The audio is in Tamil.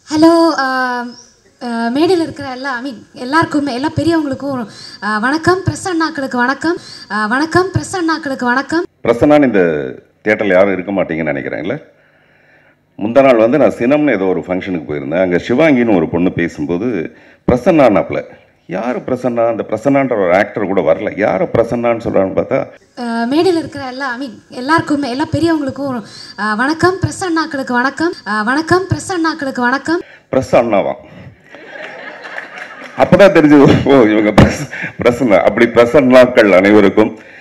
ஹலோ மேடையில் இருக்கிற எல்லா ஐ மீன் எல்லாருக்குமே எல்லா பெரியவங்களுக்கும் அஹ், வணக்கம் பிரஸ் அண்ணாக்களுக்கு வணக்கம் அஹ், வணக்கம் பிரஸ் அண்ணாக்களுக்கு வணக்கம் பிரசன்னான்னு இந்த தேட்டரில் யாரும் இருக்க மாட்டீங்கன்னு நினைக்கிறேன் இல்லை முந்தா நாள் வந்து நான் சினம்னு ஏதோ ஒரு ஃபங்க்ஷனுக்கு போயிருந்தேன் அங்கே சிவாங்கின்னு ஒரு பொண்ணு பேசும்போது பிரசன்னானாப்புல யார் பிரசன்னா அந்த பிரசன்னான்ற ஒரு ஆக்டர் கூட வரல யார் பிரசன்னான்னு சொல்கிறான்னு பார்த்தா அஹ், மேடையில் இருக்கிற எல்லா ஐ மீன் எல்லாருக்குமே எல்லா பெரியவங்களுக்கும் அஹ், வணக்கம் பிரஸ் அண்ணாக்களுக்கு வணக்கம் அஹ், வணக்கம் பிரஸ் அண்ணாக்களுக்கு வணக்கம் பிரஸ் அண்ணாவாம் அப்பதான் தெரிஞ்சது ஓ இவங்க பிரஸ் பிரசன்னா அப்படி பிரசன்னாக்கள் அனைவருக்கும்